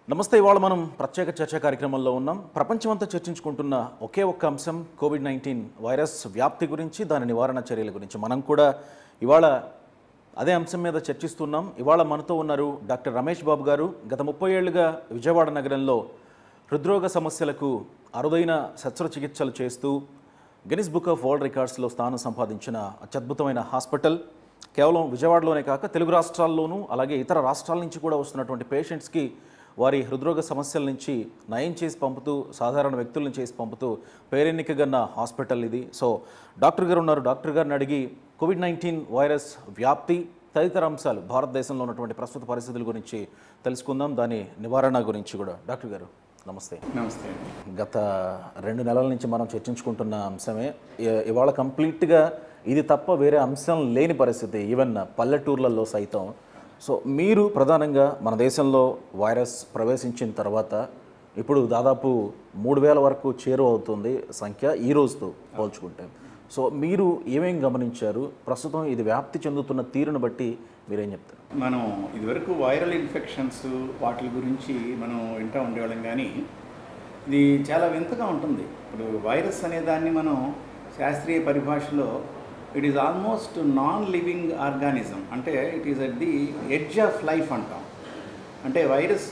నమస్తే ఇవాళ మనం ప్రత్యేక చర్చా కార్యక్రమంలో ఉన్నాం ప్రపంచమంతా చర్చించుకుంటున్న ఒకే ఒక్క అంశం కోవిడ్ నైన్టీన్ వైరస్ వ్యాప్తి గురించి దాని నివారణ చర్యల గురించి మనం కూడా ఇవాళ అదే అంశం మీద చర్చిస్తున్నాం ఇవాళ మనతో ఉన్నారు డాక్టర్ రమేష్ బాబు గారు గత ముప్పై ఏళ్లుగా విజయవాడ నగరంలో హృద్రోగ సమస్యలకు అరుదైన శస్త్రచికిత్సలు చేస్తూ గిన్నిస్ బుక్ ఆఫ్ వరల్డ్ రికార్డ్స్లో స్థానం సంపాదించిన అత్యద్భుతమైన హాస్పిటల్ కేవలం విజయవాడలోనే కాక తెలుగు రాష్ట్రాల్లోనూ అలాగే ఇతర రాష్ట్రాల నుంచి కూడా వస్తున్నటువంటి పేషెంట్స్కి వారి హృద్రోగ సమస్యల నుంచి నయం చేసి పంపుతూ సాధారణ వ్యక్తులను చేసి పంపుతూ పేరెన్నికగన్న హాస్పిటల్ ఇది సో డాక్టర్ గారు ఉన్నారు డాక్టర్ గారిని అడిగి కోవిడ్ నైన్టీన్ వైరస్ వ్యాప్తి తదితర అంశాలు భారతదేశంలో ఉన్నటువంటి ప్రస్తుత పరిస్థితుల గురించి తెలుసుకుందాం దాని నివారణ గురించి కూడా డాక్టర్ గారు నమస్తే నమస్తే అండి గత రెండు నెలల నుంచి మనం చర్చించుకుంటున్న అంశమే ఇ- ఇవాళ కంప్లీట్గా ఇది తప్ప వేరే అంశం లేని పరిస్థితి ఈవెన్ పల్లెటూర్లలో సైతం సో మీరు ప్రధానంగా మన దేశంలో వైరస్ ప్రవేశించిన తర్వాత ఇప్పుడు దాదాపు మూడు వేల వరకు చేరువ అవుతుంది సంఖ్య ఈ రోజుతో పోల్చుకుంటే సో మీరు ఏమేం గమనించారు ప్రస్తుతం ఇది వ్యాప్తి చెందుతున్న తీరును బట్టి మీరేం చెప్తారు మనం ఇదివరకు వైరల్ ఇన్ఫెక్షన్స్ వాటి గురించి మనం వింటూ ఉండేవాళ్ళం కానీ ఇది చాలా వింతగా ఉంటుంది ఇప్పుడు వైరస్ అనే దాన్ని మనం శాస్త్రీయ పరిభాషలో it is almost non living organism అంటే it is at the edge of life అంటాం అంటే వైరస్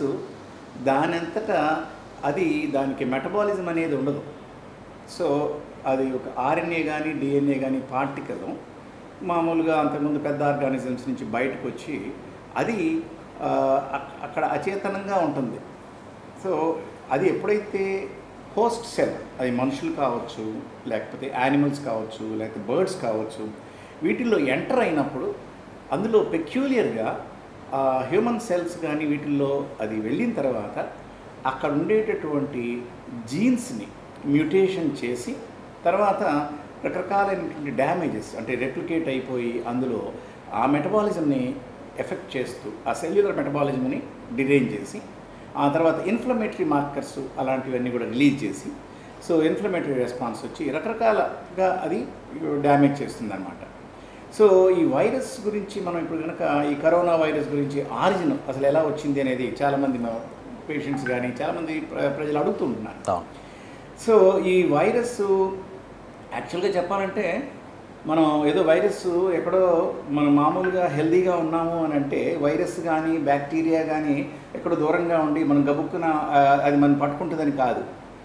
దానంతటా అది దానికి మెటబాలిజం అనేది ఉండదు సో అది ఒక ఆర్ఎన్ఏ కానీ డిఎన్ఏ కానీ పార్టికల్ మామూలుగా అంతకుముందు పెద్ద ఆర్గానిజమ్స్ నుంచి బయటకు వచ్చి అది ఆ, అక్- అక్కడ అచేతనంగా ఉంటుంది సో అది ఎప్పుడైతే హోస్ట్ సెల్ అది మనుషులు కావచ్చు లేకపోతే యానిమల్స్ కావచ్చు లేకపోతే బర్డ్స్ కావచ్చు వీటిల్లో ఎంటర్ అయినప్పుడు అందులో పెక్యూలియర్గా హ్యూమన్ సెల్స్ కానీ వీటిల్లో అది వెళ్ళిన తర్వాత అక్కడ ఉండేటటువంటి జీన్స్ని మ్యూటేషన్ చేసి తర్వాత రకరకాలైనటువంటి డ్యామేజెస్ అంటే రెప్లికేట్ అయిపోయి అందులో ఆ మెటబాలిజంని ఎఫెక్ట్ చేస్తూ ఆ సెల్యులర్ మెటబాలిజంని డిజైన్ చేసి ఆ తర్వాత ఇన్ఫ్లమేటరీ మార్కర్స్ అలాంటివన్నీ కూడా రిలీజ్ చేసి సో ఇన్ఫ్లమేటరీ రెస్పాన్స్ వచ్చి రకరకాలుగా అది డ్యామేజ్ చేస్తుందన్నమాట సో ఈ వైరస్ గురించి మనం ఇప్పుడు కనుక ఈ కరోనా వైరస్ గురించి ఆరిజిన్ అసలు ఎలా వచ్చింది అనేది చాలామంది పేషెంట్స్ కానీ చాలామంది ప్ర- ప్రజలు అడుగుతుంటున్నారు అవును సో ఈ వైరస్ యాక్చువల్గా చెప్పాలంటే మనం ఏదో వైరస్ ఎక్కడో మనం మామూలుగా హెల్దీగా ఉన్నాము అని అంటే వైరస్ కానీ బ్యాక్టీరియా కానీ ఎక్కడో దూరంగా ఉండి మనం గబుక్కున ఆ, అది మనం పట్టుకుంటుందని కాదు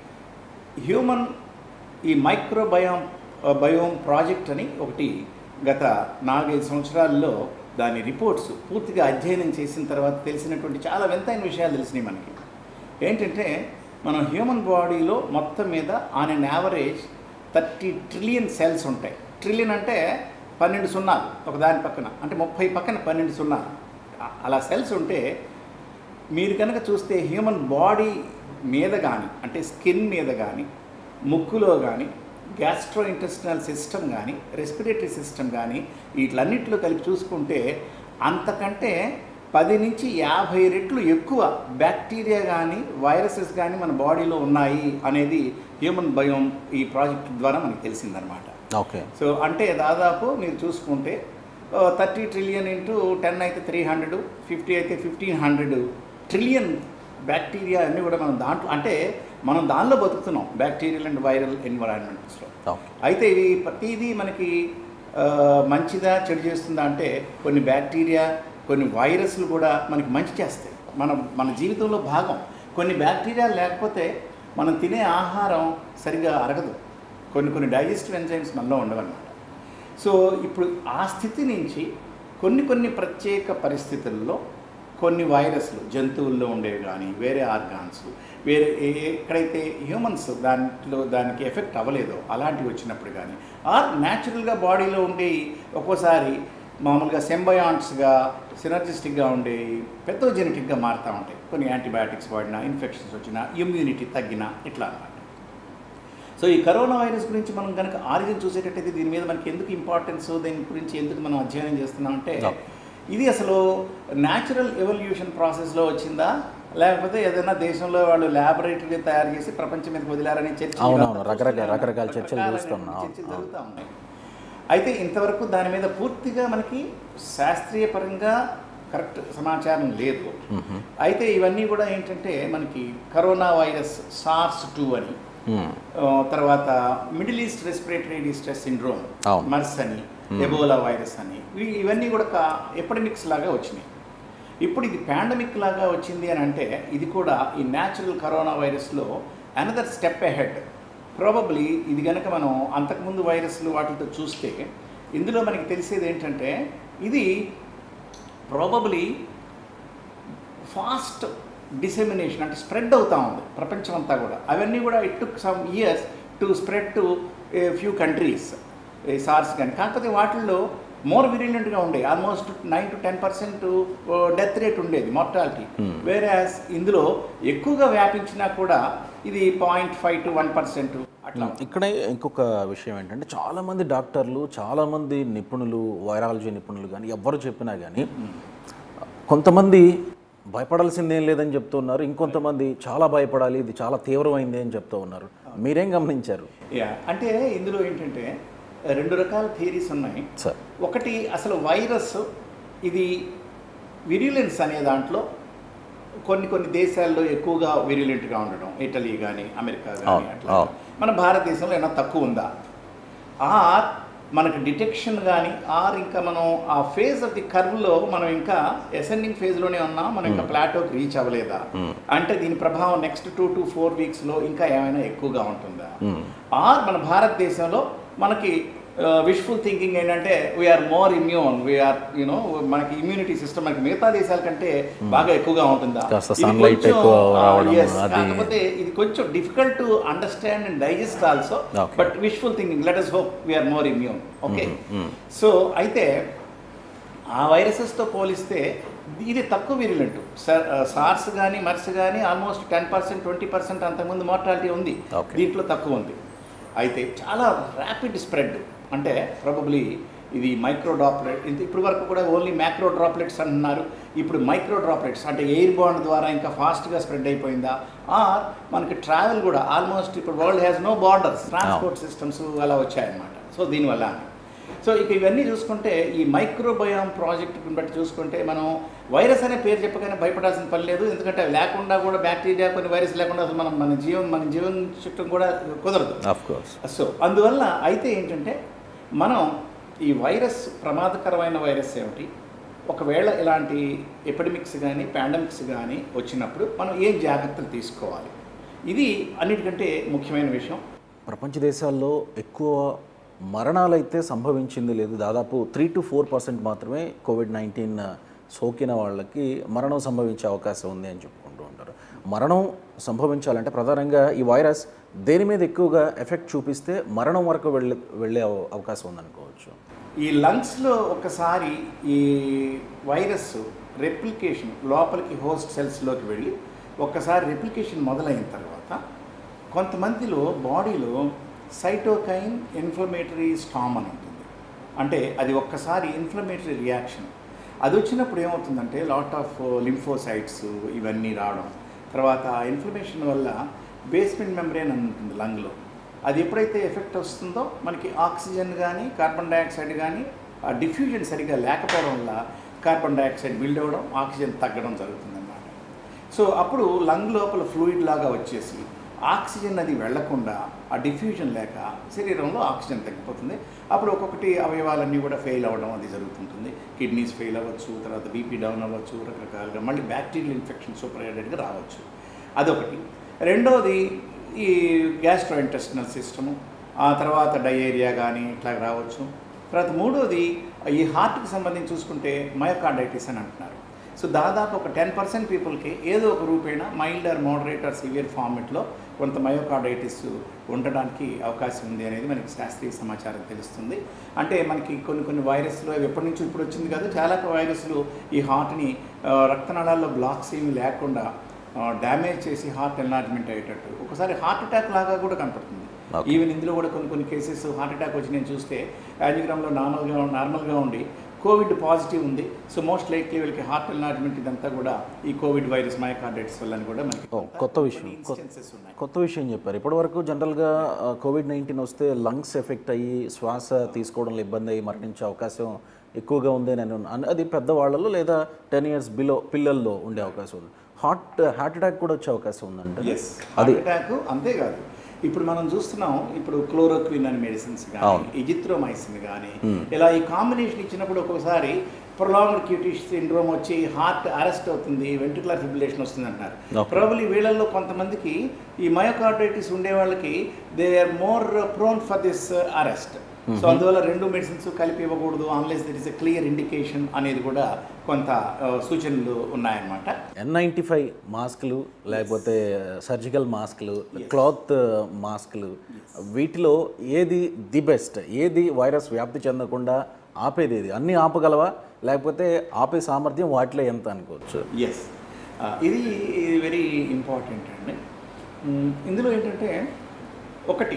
హ్యూమన్ ఈ మైక్రోబయోమ్ బయోమ్ ప్రాజెక్ట్ అని ఒకటి గత నాలుగైదు సంవత్సరాల్లో దాని రిపోర్ట్స్ పూర్తిగా అధ్యయనం చేసిన తర్వాత తెలిసినటువంటి చాలా వింతైన విషయాలు తెలిసినాయి మనకి ఏంటంటే మనం హ్యూమన్ బాడీలో మొత్తం మీద on an average thirty trillion cells ఉంటాయి ట్రిలియన్ అంటే పన్నెండు సున్నాలు ఒక దాని పక్కన అంటే ముప్పై పక్కన పన్నెండు సున్నాలు అ- అలా సెల్స్ ఉంటే మీరు కనుక చూస్తే హ్యూమన్ బాడీ మీద కానీ అంటే స్కిన్ మీద కానీ ముక్కులో కానీ గ్యాస్ట్రో ఇంటెస్టినల్ సిస్టమ్ కానీ రెస్పిరేటరీ సిస్టమ్ కానీ వీటిలన్నిటిలో కలిపి చూసుకుంటే అంతకంటే పది నుంచి యాభై రెట్లు ఎక్కువ బ్యాక్టీరియా కానీ వైరసెస్ కానీ మన బాడీలో ఉన్నాయి అనేది హ్యూమన్ బయోమ్ ఈ ప్రాజెక్ట్ ద్వారా మనకి తెలిసిందనమాట ఓకే సో అంటే దాదాపు మీరు చూసుకుంటే థర్టీ ట్రిలియన్ ఇంటూ టెన్ అయితే త్రీ హండ్రెడ్ ఫిఫ్టీ అయితే ఫిఫ్టీన్ హండ్రెడ్ ట్రిలియన్ బ్యాక్టీరియా అన్నీ కూడా మనం దాంట్లో అంటే మనం దానిలో బతుకుతున్నాం బ్యాక్టీరియల్ అండ్ వైరల్ ఎన్విరాన్మెంట్స్లో ఓకే అయితే ఇవి ప్రతిదీ మనకి ఆ, మంచిదా చెడు చేస్తుందా అంటే కొన్ని బ్యాక్టీరియా కొన్ని వైరస్లు కూడా మనకి మంచి చేస్తాయి మన మన జీవితంలో భాగం కొన్ని బ్యాక్టీరియా లేకపోతే మనం తినే ఆహారం సరిగా అరగదు కొన్ని కొన్ని డైజెస్టివ్ ఎంజైమ్స్ మనలో ఉండవన్నమాట సో ఇప్పుడు ఆ స్థితి నుంచి కొన్ని కొన్ని ప్రత్యేక పరిస్థితుల్లో కొన్ని వైరస్లు జంతువుల్లో ఉండేవి కానీ వేరే ఆర్గాన్స్ వేరే ఏ- ఎక్కడైతే హ్యూమన్స్ దాంట్లో దానికి ఎఫెక్ట్ అవ్వలేదో అలాంటివి వచ్చినప్పుడు కానీ ఆర్ న్యాచురల్గా బాడీలో ఉండే ఒక్కోసారి మామూలుగా సెంబయాంట్స్గా సినర్జిస్టిక్గా ఉండే పెథోజెనెటిక్గా మారుతూ ఉంటాయి కొన్ని యాంటీబయాటిక్స్ వాడినా ఇన్ఫెక్షన్స్ వచ్చినా ఇమ్యూనిటీ తగ్గినా ఇట్లా అన్నమాట సో ఈ కరోనా వైరస్ గురించి మనం కనుక ఆరిజిన్ చూసేటట్టయితే దీని మీద మనకి ఎందుకు ఇంపార్టెన్స్ దీని గురించి ఎందుకు మనం అధ్యయనం చేస్తున్నాం అంటే Okay. ఇది అసలు న్యాచురల్ ఎవల్యూషన్ ప్రాసెస్లో వచ్చిందా లేకపోతే ఏదైనా దేశంలో వాళ్ళు ల్యాబొరేటరీ తయారు చేసి ప్రపంచం మీదకి వదిలారని చర్చ అవునవును, రకరకాల- రకరకాల చర్చలు చూస్తున్నాం. అవును, చర్చలు అవును. జరుగుతూ ఉన్నాయి అయితే ఇంతవరకు దాని మీద పూర్తిగా మనకి శాస్త్రీయ పరంగా కరెక్ట్ సమాచారం లేదు అయితే ఇవన్నీ కూడా ఏంటంటే మనకి కరోనా వైరస్ సార్స్ టూ అని మ్మ్. ఆ, తర్వాత middle east respiratory distress syndrome అవును. మర్స్ అని ఎబోలా వైరస్ అని ఇవి- ఇవన్నీ కూడా ఎపిడమిక్స్ లాగా వచ్చినాయి ఇప్పుడు ఇది పాండమిక్ లాగా వచ్చింది అని అంటే ఇది కూడా ఈ న్యాచురల్ కరోనా వైరస్లో అనదర్ స్టెప్ అహెడ్ ప్రాబబ్లీ ఇది కనుక మనం అంతకుముందు వైరస్లు వాటితో చూస్తే ఇందులో మనకి తెలిసేది ఏంటంటే ఇది ప్రాబబ్లీ ఫాస్ట్ డిసెమినేషన్ అంటే స్ప్రెడ్ అవుతా ఉంది ప్రపంచం అంతా కూడా అవన్నీ కూడా it took some years to spread to a few countries SARS కానీ కాకపోతే వాటిల్లో మోర్ విరిలెంట్గా ఉండే almost nine to ten percent death rate ఉండేది మార్టాలిటీ వేరే ఇందులో ఎక్కువగా వ్యాపించినా కూడా ఇది point five to one percent అట్లా ఇక్కడే ఇంకొక విషయం ఏంటంటే చాలామంది డాక్టర్లు చాలామంది నిపుణులు వైరాలజీ నిపుణులు కానీ ఎవ్వరు చెప్పినా కానీ కొంతమంది భయపడాల్సింది ఏం లేదని చెప్తున్నారు ఇంకొంతమంది చాలా భయపడాలి ఇది చాలా తీవ్రమైంది అని చెప్తూ ఉన్నారు మీరేం గమనించారు యా అంటే ఇందులో ఏంటంటే రెండు రకాల థియరీస్ ఉన్నాయి సార్ ఒకటి అసలు వైరస్ ఇది విరిలెన్స్ అనే దాంట్లో కొన్ని కొన్ని దేశాల్లో ఎక్కువగా విరిలెంట్గా ఉండడం ఇటలీ కానీ అమెరికా కానీ అవును, అట్లా అవును. మన భారతదేశంలో ఏమైనా తక్కువ ఉందా ఆర్ మనకు డిటెక్షన్ కానీ ఆర్ ఇంకా మనం ఆ ఫేజ్ ఆఫ్ ది కర్వ్లో మనం ఇంకా అసెండింగ్ ఫేజ్లోనే ఉన్నాం మనం ఇంకా ప్లాటోకి రీచ్ అవ్వలేదా అంటే దీని ప్రభావం నెక్స్ట్ టూ టు ఫోర్ వీక్స్లో ఇంకా ఏమైనా ఎక్కువగా ఉంటుందా ఆర్ మన భారతదేశంలో మనకి విష్ఫుల్ థింకింగ్ ఏంటంటే we are more immune we are you know మనకి ఇమ్యూనిటీ సిస్టమ్ మనకి మిగతా దేశాల కంటే బాగా ఎక్కువగా ఉంటుందా కాస్త ఇది sunlight కొంచెం, ఎక్కువ ఆ, రావడం, yes, అది- కాకపోతే ఇది కొంచెం difficult to understand and digest also Okay. But wishful thinking let us hope we are more immune okay so అయితే ఆ వైరసెస్తో పోలిస్తే ఇది తక్కువ విరిలెంట్ సార్స్ కానీ మర్స్ కానీ almost ten percent twenty percent అంతకుముందు మార్టాలిటీ ఉంది Okay. దీంట్లో తక్కువ ఉంది అయితే చాలా ర్యాపిడ్ స్ప్రెడ్ అంటే ప్రాబబ్లీ ఇది మైక్రో డ్రాప్లెట్ ఇప్పుడు వరకు కూడా ఓన్లీ మ్యాక్రో డ్రాప్లెట్స్ అంటున్నారు ఇప్పుడు మైక్రో డ్రాప్లెట్స్ అంటే ఎయిర్ బాండ్ ద్వారా ఇంకా ఫాస్ట్గా స్ప్రెడ్ అయిపోయిందా ఆర్ మనకి ట్రావెల్ కూడా ఆల్మోస్ట్ ఇప్పుడు world has no borders transport systems అలా వచ్చాయన్నమాట సో దీనివల్ల సో ఇక ఇవన్నీ చూసుకుంటే ఈ మైక్రోబయోమ్ ప్రాజెక్ట్ బట్టి చూసుకుంటే మనం వైరస్ అనే పేరు చెప్పగానే భయపడాల్సిన పని లేదు ఎందుకంటే అవి లేకుండా కూడా బ్యాక్టీరియా కొన్ని వైరస్ లేకుండా అసలు మనం మన జీవం మన జీవన చుట్టం కూడా కుదరదు ఆఫ్ కోర్స్ సో అందువల్ల అయితే ఏంటంటే మనం ఈ వైరస్ ప్రమాదకరమైన వైరస్ ఏమిటి ఒకవేళ ఇలాంటి ఎపిడమిక్స్ కానీ పాండమిక్స్ కానీ వచ్చినప్పుడు మనం ఏం జాగ్రత్తలు తీసుకోవాలి ఇది అన్నిటికంటే ముఖ్యమైన విషయం ప్రపంచ దేశాల్లో ఎక్కువ మరణాలైతే సంభవించింది లేదు దాదాపు త్రీ టు ఫోర్ పర్సెంట్ మాత్రమే కోవిడ్ నైన్టీన్ సోకిన వాళ్ళకి మరణం సంభవించే అవకాశం ఉంది అని చెప్పుకుంటూ ఉంటారు మరణం సంభవించాలంటే ప్రధానంగా ఈ వైరస్ దేని మీద ఎక్కువగా ఎఫెక్ట్ చూపిస్తే మరణం వరకు వెళ్ళే వెళ్ళే అవ- అవకాశం ఉందనుకోవచ్చు ఈ లంగ్స్లో ఒకసారి ఈ వైరస్ రెప్లికేషన్ లోపలికి హోస్ట్ సెల్స్లోకి వెళ్ళి ఒక్కసారి రెప్లికేషన్ మొదలైన తర్వాత కొంతమందిలో బాడీలో సైటోకైన్ ఇన్ఫ్లమేటరీ స్టామ్ అని ఉంటుంది అంటే అది ఒక్కసారి ఇన్ఫ్లమేటరీ రియాక్షన్ అది వచ్చినప్పుడు ఏమవుతుందంటే లాట్ ఆఫ్ లింఫోసైట్స్ ఇవన్నీ రావడం తర్వాత ఇన్ఫ్లమేషన్ వల్ల బేస్మెంట్ మెంబ్రేన్ అని ఉంటుంది లంగ్లో అది ఎప్పుడైతే ఎఫెక్ట్ వస్తుందో మనకి ఆక్సిజన్ కానీ కార్బన్ డైఆక్సైడ్ కానీ ఆ డిఫ్యూజన్ సరిగా లేకపోవడం వల్ల కార్బన్ డైఆక్సైడ్ బిల్డ్ అవ్వడం ఆక్సిజన్ తగ్గడం జరుగుతుందన్నమాట సో అప్పుడు లంగ్ లోపల ఫ్లూయిడ్ లాగా వచ్చేసి ఆక్సిజన్ అది వెళ్లకుండా ఆ డిఫ్యూజన్ లేక శరీరంలో ఆక్సిజన్ తగ్గిపోతుంది అప్పుడు ఒక్కొక్కటి అవయవాలన్నీ కూడా ఫెయిల్ అవ్వడం అది జరుగుతుంటుంది కిడ్నీస్ ఫెయిల్ అవ్వచ్చు తర్వాత బీపీ డౌన్ అవ్వచ్చు రకరకాలుగా మళ్ళీ బ్యాక్టీరియల్ ఇన్ఫెక్షన్ సూపర్ హెడెడ్గా రావచ్చు అదొకటి రెండోది ఈ గ్యాస్ట్రో ఇంటెస్టినల్ సిస్టము ఆ తర్వాత డయేరియా కానీ ఇట్లా రావచ్చు తర్వాత మూడోది ఈ హార్ట్కి సంబంధించి చూసుకుంటే మయోకార్డైటిస్ అని అంటున్నారు సో దాదాపు ఒక టెన్ పర్సెంట్ పీపుల్కి ఏదో ఒక రూపేణ mild or moderate or severe ఫార్మెట్లో కొంత మయోకార్డైటిస్ ఉండడానికి అవకాశం ఉంది అనేది మనకి శాస్త్రీయ సమాచారం తెలుస్తుంది అంటే మనకి కొన్ని కొన్ని వైరస్లు అవి ఎప్పటి నుంచి ఇప్పుడు వచ్చింది కాదు చాలా వైరస్లు ఈ హార్ట్ని ఆ, రక్తనాళాల్లో బ్లాక్స్ ఏమి లేకుండా డ్యామేజ్ చేసి హార్ట్ ఎన్లార్జ్మెంట్ అయ్యేటట్టు ఒకసారి హార్ట్ అటాక్ లాగా కూడా కనపడుతుంది Okay. ఈవెన్ ఇందులో కూడా కొన్ని కొన్ని కేసెస్ హార్ట్ అటాక్ వచ్చి నేను చూస్తే యాంజిగ్రామ్లో నార్మల్గా నార్మల్గా ఉండి కోవిడ్ పాజిటివ్ ఉంది సో మోస్ట్ లైక్లీ వీళ్ళకి హార్ట్ ఎన్లార్జ్మెంట్ ఇదంతా కూడా ఈ కోవిడ్ వైరస్ మైకార్డైటిస్ వల్ల అని కూడా మనకి ఓ, కొత్త విషయం కొన్ని కొత్త- instances ఉన్నాయి కొత్త విషయం చెప్పారు ఇప్పటివరకు జనరల్గా కోవిడ్ నైన్టీన్ వస్తే లంగ్స్ ఎఫెక్ట్ అయ్యి శ్వాస తీసుకోవడంలో ఇబ్బంది అయ్యి మరణించే అవకాశం ఎక్కువగా ఉంది అని అను- అది పెద్దవాళ్ళలో లేదా టెన్ ఇయర్స్ బిలో పిల్లల్లో ఉండే అవకాశం ఉంది హార్ట్ హార్ట్ అటాక్ కూడా వచ్చే అవకాశం ఉందండి ఎస్ హార్ట్ అటాక్ అంతేకాదు ఇప్పుడు మనం చూస్తున్నాం ఇప్పుడు క్లోరోక్విన్ అని మెడిసిన్స్ కానీ అవును. ఇజిత్రోమైసిన్ కానీ ఇలా ఈ కాంబినేషన్ ఇచ్చినప్పుడు ఒక్కొక్కసారి ప్రొలాంగ్డ్ క్యూటిష్ సిండ్రోమ్ వచ్చి హార్ట్ అరెస్ట్ అవుతుంది వెంట్రుకులర్ ఫిబ్రిలేషన్ వస్తుంది అంటారు Okay. ప్రాబులీ వీళ్ళల్లో కొంతమందికి ఈ మయోకార్డైటిస్ ఉండే వాళ్ళకి they are more prone for this arrest so అందువల్ల రెండు మెడిసిన్స్ కలిపి ఇవ్వకూడదు unless there is a clear indication అనేది కూడా కొంత ఆ, సూచనలు ఉన్నాయన్నమాట ఎన్ నైంటీ ఫైవ్ మాస్కులు లేకపోతే సర్జికల్ మాస్కులు క్లాత్ మాస్కులు వీటిలో ఏది ది బెస్ట్ ఏది వైరస్ వ్యాప్తి చెందకుండా ఆపేది ఏది అన్నీ ఆపగలవా లేకపోతే ఆపే సామర్థ్యం వాటిలో ఎంత అనుకోవచ్చు ఎస్ ఇది వెరీ ఇంపార్టెంట్ అండి మ్, ఇందులో ఏంటంటే ఒకటి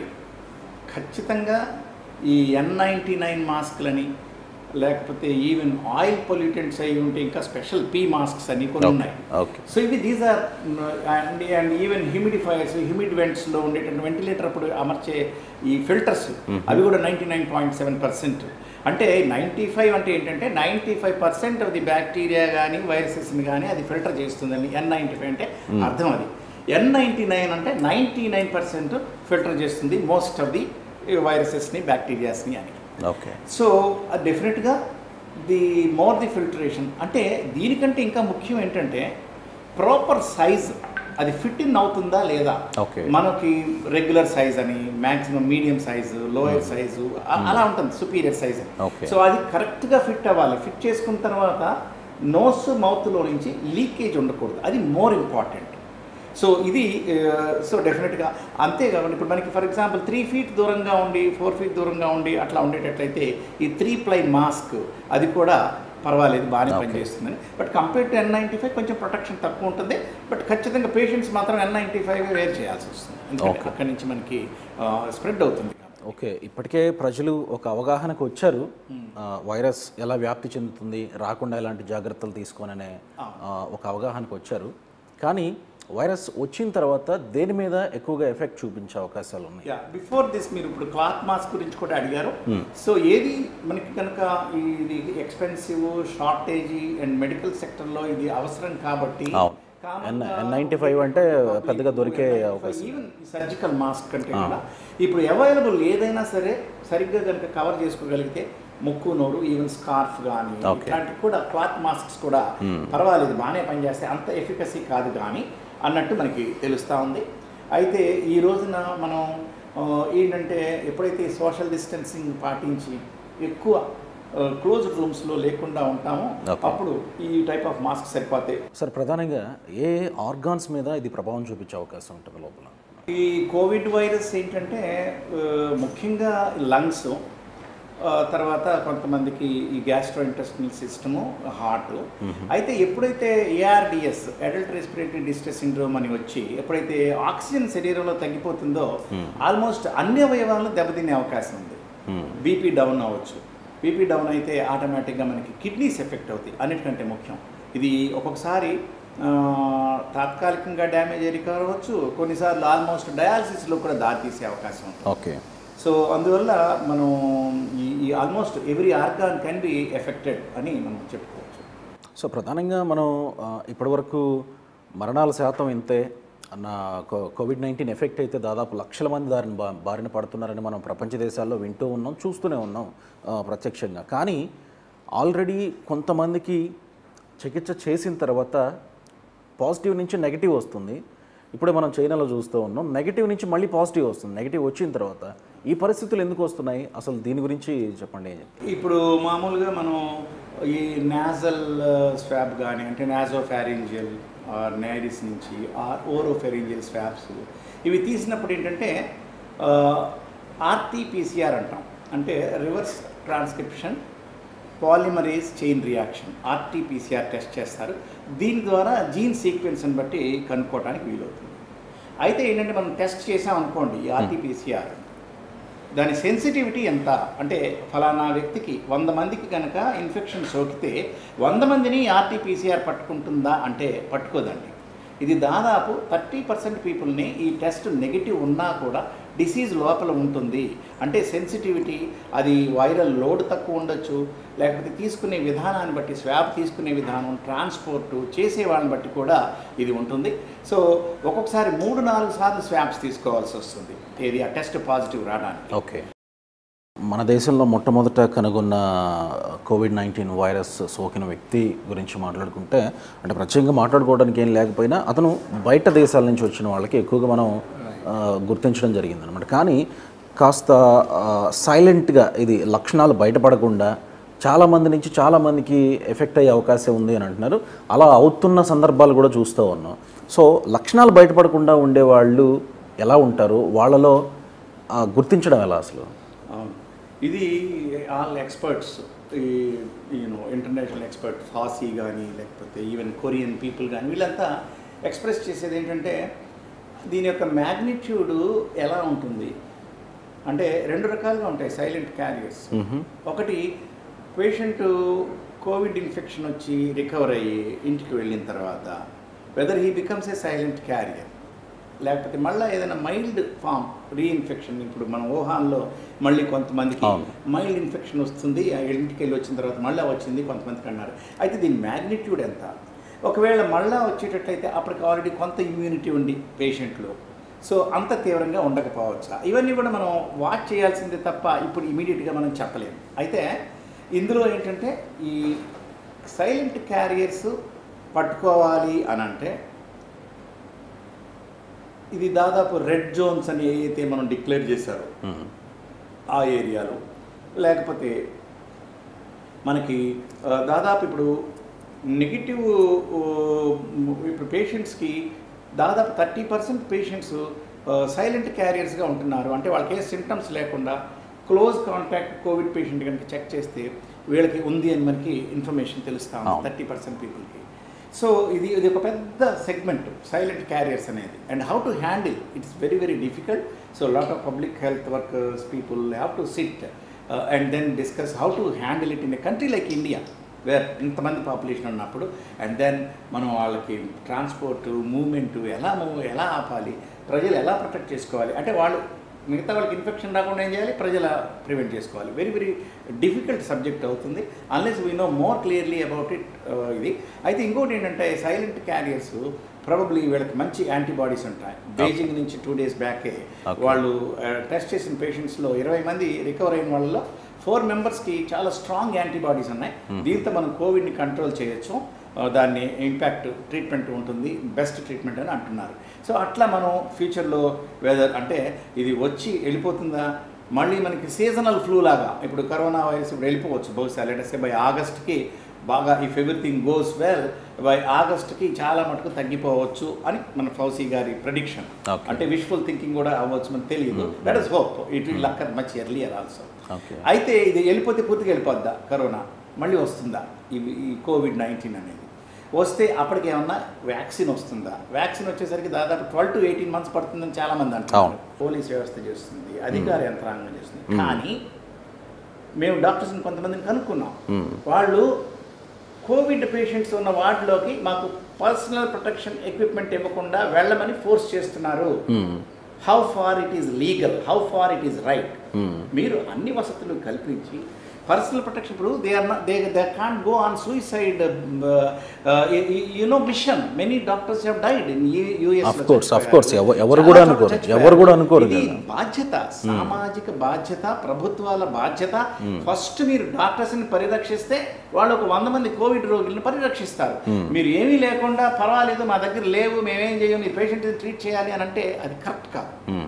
ఖచ్చితంగా ఈ ఎన్ నైంటీ నైన్ మాస్క్లని లేకపోతే ఈవెన్ ఆయిల్ పొల్యూటెంట్స్ అయి ఉంటే ఇంకా స్పెషల్ పీ మాస్క్స్ అని కొన్ని ఉన్నాయి ఓకే సో ఇవి these are and and even humidifiers humid వెంట్స్లో ఉండేటువంటి వెంటిలేటర్ అప్పుడు అమర్చే ఈ ఫిల్టర్స్ అవి కూడా ninety nine point seven percent అంటే నైంటీ ఫైవ్ అంటే ఏంటంటే ninety five percent of the bacteria కానీ వైరసెస్ని కానీ అది ఫిల్టర్ చేస్తుందని ఎన్ నైంటీ ఫైవ్ అంటే అర్థం అది ఎన్ నైంటీ నైన్ అంటే నైంటీ నైన్ పర్సెంట్ ఫిల్టర్ చేస్తుంది మోస్ట్ ఆఫ్ ది వైరసెస్ని బ్యాక్టీరియాస్ని అని ఓకే సో డెఫినెట్గా ది మోర్ ది ఫిల్టరేషన్ అంటే దీనికంటే ఇంకా ముఖ్యం ఏంటంటే ప్రాపర్ సైజ్ అది ఫిట్ ఇన్ అవుతుందా లేదా Okay. మనకి రెగ్యులర్ సైజ్ అని maximum medium size lower size అలా ఉంటుంది సుపీరియర్ సైజ్ Okay. సో అది కరెక్ట్గా ఫిట్ అవ్వాలి ఫిట్ చేసుకున్న తర్వాత నోస్ మౌత్లో నుంచి లీకేజ్ ఉండకూడదు అది మోర్ ఇంపార్టెంట్ సో ఇది సో డెఫినెట్గా అంతేకాకుండా ఇప్పుడు మనకి ఫర్ ఎగ్జాంపుల్ త్రీ ఫీట్ దూరంగా ఉండి ఫోర్ ఫీట్ దూరంగా ఉండి అట్లా ఉండేటట్లయితే ఈ త్రీ ప్లై మాస్క్ అది కూడా పర్వాలేదు బాగానే Okay. పనిచేస్తుందని but compare to N ninety five కొంచెం ప్రొటెక్షన్ తక్కువ ఉంటుంది బట్ ఖచ్చితంగా పేషెంట్స్ మాత్రం ఎన్ నైంటీ ఫైవ్ వేర్ చేయాల్సి వస్తుంది ఎందుకంటే Okay. అక్కడి నుంచి మనకి స్ప్రెడ్ అవుతుంది ఓకే ఇప్పటికే ప్రజలు ఒక అవగాహనకు వచ్చారు ఆ, వైరస్ ఎలా వ్యాప్తి చెందుతుంది రాకుండా ఎలాంటి జాగ్రత్తలు తీసుకోననే ఆ, ఒక అవగాహనకు వచ్చారు కానీ వైరస్ వచ్చిన తర్వాత దేని మీద ఎక్కువగా ఎఫెక్ట్ చూపించే అవకాశాలు ఉన్నాయి యా బిఫోర్ దిస్ మీరు ఇప్పుడు క్లాత్ మాస్క్ గురించి కూడా అడిగారు సో ఏది మనకి కనుక ఇది ఎక్స్పెన్సివ్ షార్టేజ్ అండ్ మెడికల్ సెక్టర్లో ఇది అవసరం కాబట్టి అవును. N- N95 అంటే పెద్దగా దొరికే అవకాశం ఈవెన్ సర్జికల్ మాస్క్ కంటే కూడా ఇప్పుడు అవైలబుల్ ఏదైనా సరే సరిగ్గా కనుక కవర్ చేసుకోగలిగితే ముక్కు నోరు ఈవెన్ స్కార్ఫ్ కానీ Okay. ఇట్లాంటి కూడా క్లాత్ మాస్క్స్ కూడా పర్వాలేదు బాగానే పనిచేస్తాయి అంత ఎఫికసీ కాదు కానీ అన్నట్టు మనకి తెలుస్తూ ఉంది అయితే ఈ రోజున మనం ఆ, ఏంటంటే ఎప్పుడైతే సోషల్ డిస్టెన్సింగ్ పాటించి ఎక్కువ క్లోజ్డ్ రూమ్స్లో లేకుండా ఉంటామో Okay. అప్పుడు ఈ టైప్ ఆఫ్ మాస్క్ సరిపోతాయి సార్ ప్రధానంగా ఏ ఆర్గాన్స్ మీద ఇది ప్రభావం చూపించే అవకాశం ఉంటుంది లోపల ఈ కోవిడ్ వైరస్ ఏంటంటే ఆ, ముఖ్యంగా లంగ్స్ తర్వాత కొంతమందికి ఈ గ్యాస్ట్రో ఇంటెస్టినల్ సిస్టము హార్ట్ అయితే ఎప్పుడైతే ARDS adult respiratory distress syndrome అని వచ్చి ఎప్పుడైతే ఆక్సిజన్ శరీరంలో తగ్గిపోతుందో ఆల్మోస్ట్ అన్ని అవయవాలను దెబ్బతినే అవకాశం ఉంది బీపీ డౌన్ అవ్వచ్చు బీపీ డౌన్ అయితే ఆటోమేటిక్గా మనకి కిడ్నీస్ ఎఫెక్ట్ అవుతాయి అన్నిటికంటే ముఖ్యం ఇది ఒక్కొక్కసారి ఆ, తాత్కాలికంగా డ్యామేజ్ అయ్యి రికవర్ అవ్వచ్చు కొన్నిసార్లు ఆల్మోస్ట్ డయాలసిస్లో కూడా దారితీసే అవకాశం ఉంటుంది ఓకే సో అందువల్ల మనం ఈ ఈ almost every organ can be affected అని మనం చెప్పుకోవచ్చు సో ప్రధానంగా మనం ఆ, ఇప్పటివరకు మరణాల శాతం ఇంతే నా కో- కోవిడ్ నైన్టీన్ ఎఫెక్ట్ అయితే దాదాపు లక్షల మంది దారిన బా బారిన పడుతున్నారని మనం ప్రపంచ దేశాల్లో వింటూ ఉన్నాం చూస్తూనే ఉన్నాం ఆ, ప్రత్యక్షంగా కానీ ఆల్రెడీ కొంతమందికి చికిత్స చేసిన తర్వాత పాజిటివ్ నుంచి నెగిటివ్ వస్తుంది ఇప్పుడే మనం చైనాలో చూస్తూ ఉన్నాం నెగిటివ్ నుంచి మళ్ళీ పాజిటివ్ వస్తుంది నెగిటివ్ వచ్చిన తర్వాత ఈ పరిస్థితులు ఎందుకు వస్తున్నాయి అసలు దీని గురించి చెప్పండి ఇప్పుడు మామూలుగా మనం ఈ నాజల్ స్వాబ్ కానీ అంటే నాజో ఫ్యారింజియల్ ఆర్ నైరిస్ నుంచి ఆర్ ఓరోఫెరింజియల్ స్వాబ్స్ ఇవి తీసినప్పుడు ఏంటంటే ఆర్టీపీసీఆర్ అంటాం అంటే reverse transcription polymerase chain reaction RTPCR test చేస్తారు దీని ద్వారా జీన్ సీక్వెన్స్ని బట్టి కనుక్కోవడానికి వీలవుతుంది అయితే ఏంటంటే మనం టెస్ట్ చేసాం అనుకోండి ఈ ఆర్టీపీసీఆర్ దాని సెన్సిటివిటీ ఎంత అంటే ఫలానా వ్యక్తికి వంద మందికి కనుక ఇన్ఫెక్షన్ సోకితే వంద మందిని ఆర్టీపీసీఆర్ పట్టుకుంటుందా అంటే పట్టుకోదండి ఇది దాదాపు థర్టీ పర్సెంట్ పీపుల్ని ఈ టెస్ట్ నెగిటివ్ ఉన్నా కూడా డిసీజ్ లోపల ఉంటుంది అంటే సెన్సిటివిటీ అది వైరల్ లోడ్ తక్కువ ఉండొచ్చు లేకపోతే తీసుకునే విధానాన్ని బట్టి స్వాబ్ తీసుకునే విధానం ట్రాన్స్పోర్ట్ చేసే వాళ్ళని బట్టి కూడా ఇది ఉంటుంది సో ఒక్కొక్కసారి మూడు నాలుగు సార్లు స్వాబ్స్ తీసుకోవాల్సి వస్తుంది ఇది ఆ టెస్ట్ పాజిటివ్ రావడానికి ఓకే మన దేశంలో మొట్టమొదట కనుగొన్న కోవిడ్ నైన్టీన్ వైరస్ సోకిన వ్యక్తి గురించి మాట్లాడుకుంటే అంటే ప్రత్యేకంగా మాట్లాడుకోవడానికి ఏం లేకపోయినా అతను బయట దేశాల నుంచి వచ్చిన వాళ్ళకి ఎక్కువగా మనం ఆ, గుర్తించడం జరిగింది అనమాట కానీ కాస్త సైలెంట్గా ఇది లక్షణాలు బయటపడకుండా చాలామంది నుంచి చాలామందికి ఎఫెక్ట్ అయ్యే అవకాశం ఉంది అని అంటున్నారు అలా అవుతున్న సందర్భాలు కూడా చూస్తూ ఉన్నాం సో లక్షణాలు బయటపడకుండా ఉండేవాళ్ళు ఎలా ఉంటారు వాళ్ళలో ఆ, గుర్తించడం ఎలా అసలు అవును ఇది ఆల్ ఎక్స్పర్ట్స్ ఈ యూనో ఇంటర్నేషనల్ ఎక్స్పర్ట్ ఫాసీ కానీ లేకపోతే ఈవెన్ కొరియన్ పీపుల్ కానీ వీళ్ళంతా ఎక్స్ప్రెస్ చేసేది ఏంటంటే దీని యొక్క మ్యాగ్నిట్యూడ్ ఎలా ఉంటుంది అంటే రెండు రకాలుగా ఉంటాయి సైలెంట్ క్యారియర్స్ ఒకటి పేషెంట్ కోవిడ్ ఇన్ఫెక్షన్ వచ్చి రికవర్ అయ్యి ఇంటికి వెళ్ళిన తర్వాత whether he becomes a silent carrier లేకపోతే మళ్ళీ ఏదైనా మైల్డ్ ఫామ్ రీఇన్ఫెక్షన్ ఇప్పుడు మన వుహాన్లో మళ్ళీ కొంతమందికి అవును. మైల్డ్ ఇన్ఫెక్షన్ వస్తుంది ఆ ఇంటికి వెళ్ళి వచ్చిన తర్వాత మళ్ళీ వచ్చింది కొంతమందికి అన్నారు అయితే దీని మ్యాగ్నిట్యూడ్ ఎంత ఒకవేళ మళ్ళా వచ్చేటట్లయితే అప్పటికి ఆల్రెడీ కొంత ఇమ్యూనిటీ ఉంది పేషెంట్లో సో అంత తీవ్రంగా ఉండకపోవచ్చా ఇవన్నీ కూడా మనం వాచ్ చేయాల్సిందే తప్ప ఇప్పుడు ఇమీడియట్గా మనం చెప్పలేము అయితే ఇందులో ఏంటంటే ఈ సైలెంట్ క్యారియర్స్ పట్టుకోవాలి అని అంటే ఇది దాదాపు రెడ్ జోన్స్ అని ఏదైతే మనం డిక్లేర్ చేశారో ఆ ఏరియాలో లేకపోతే మనకి ఆ, దాదాపు ఇప్పుడు నెగిటివ్ ఇప్పుడు పేషెంట్స్కి దాదాపు థర్టీ పర్సెంట్ పేషెంట్స్ సైలెంట్ క్యారియర్స్గా ఉంటున్నారు అంటే వాళ్ళకి ఏ సిమ్టమ్స్ లేకుండా క్లోజ్ కాంటాక్ట్ కోవిడ్ పేషెంట్ కనుక చెక్ చేస్తే వీళ్ళకి ఉంది అని మనకి ఇన్ఫర్మేషన్ తెలుస్తా ఉంది అవును. థర్టీ పర్సెంట్ పీపుల్కి సో ఇది ఇది ఒక పెద్ద సెగ్మెంట్ సైలెంట్ క్యారియర్స్ అనేది and how to handle it's very very difficult so lot of public health workers people have to sit and then discuss how to handle it in a country like India where ఇంతమంది population ఉన్నప్పుడు and then మనం వాళ్ళకి transport movement ఎలా move ఎలా ఆపాలి ప్రజలు ఎలా protect చేసుకోవాలి అంటే వాళ్ళు మిగతా వాళ్ళకి ఇన్ఫెక్షన్ రాకుండా ఏం చేయాలి ప్రజల ప్రివెంట్ చేసుకోవాలి వెరీ వెరీ డిఫికల్ట్ సబ్జెక్ట్ అవుతుంది unless we know more clearly about it ఇది అయితే ఇంకోటి ఏంటంటే సైలెంట్ క్యారియర్స్ ప్రాబబ్లీ వీళ్ళకి మంచి యాంటీబాడీస్ ఉంటాయి బీజింగ్ నుంచి టూ డేస్ బ్యాకే Okay. వాళ్ళు టెస్ట్ చేసిన పేషెంట్స్లో ఇరవై మంది రికవర్ అయిన వాళ్ళలో ఫోర్ మెంబర్స్కి చాలా స్ట్రాంగ్ యాంటీబాడీస్ ఉన్నాయి దీంతో మనం కోవిడ్ని కంట్రోల్ చేయొచ్చు ఆ, దాన్ని ఇంపాక్ట్ ట్రీట్మెంట్ ఉంటుంది బెస్ట్ ట్రీట్మెంట్ అని అంటున్నారు సో అట్లా మనం ఫ్యూచర్లో వెదర్ అంటే ఇది వచ్చి వెళ్ళిపోతుందా మళ్ళీ మనకి సీజనల్ ఫ్లూ లాగా ఇప్పుడు కరోనా వైరస్ ఇప్పుడు వెళ్ళిపోవచ్చు బహుశా లేటెస్ట్ బై ఆగస్ట్కి బాగా if everything goes well by ఆగస్ట్కి చాలా మటుకు తగ్గిపోవచ్చు అని మన ఫౌసీ గారి ప్రెడిక్షన్ Okay. అంటే విష్ఫుల్ థింకింగ్ కూడా అవ్వచ్చు మనకు తెలియదు that is hope it will occur much earlier also okay అయితే ఇది వెళ్ళిపోతే పూర్తిగా వెళ్ళిపోద్దా కరోనా మళ్ళీ వస్తుందా ఇవి ఈ కోవిడ్ నైన్టీన్ అనేది వస్తే అప్పటికి ఏమన్నా వ్యాక్సిన్ వస్తుందా వ్యాక్సిన్ వచ్చేసరికి దాదాపు ట్వెల్వ్ టు ఎయిటీన్ మంత్స్ పడుతుందని చాలా మంది అంటారు అవును. పోలీస్ వ్యవస్థ చేస్తుంది అధికార యంత్రాంగం చేస్తుంది కానీ మేము డాక్టర్స్ని కొంతమందిని కనుక్కున్నాం Hmm. వాళ్ళు కోవిడ్ పేషెంట్స్ ఉన్న వార్డులోకి మాకు పర్సనల్ ప్రొటెక్షన్ ఎక్విప్మెంట్ ఇవ్వకుండా వెళ్ళమని ఫోర్స్ చేస్తున్నారు how far it is legal how far it is right మీరు అన్ని వసతులు కల్పించి పర్సనల్ ప్రొటెక్షన్ ఇప్పుడు they are they they can't go on suicide you know mission many doctors have died in US Of course, of course. ఎవ- ఎవరు కూడా అనుకోరు. ఎవరు కూడా అనుకోరు ఇది కదా. బాధ్యత సామాజిక బాధ్యత ప్రభుత్వాల బాధ్యత ఫస్ట్ మీరు డాక్టర్స్ ని పరిరక్షిస్తే వాళ్ళు ఒక వంద మంది కోవిడ్ రోగులను పరిరక్షిస్తారు మీరు ఏమీ లేకుండా పర్వాలేదు మా దగ్గర లేవు మేమేం చేయం మీరు పేషెంట్ ట్రీట్ చేయాలి అని అంటే అది కరెక్ట్ కాదు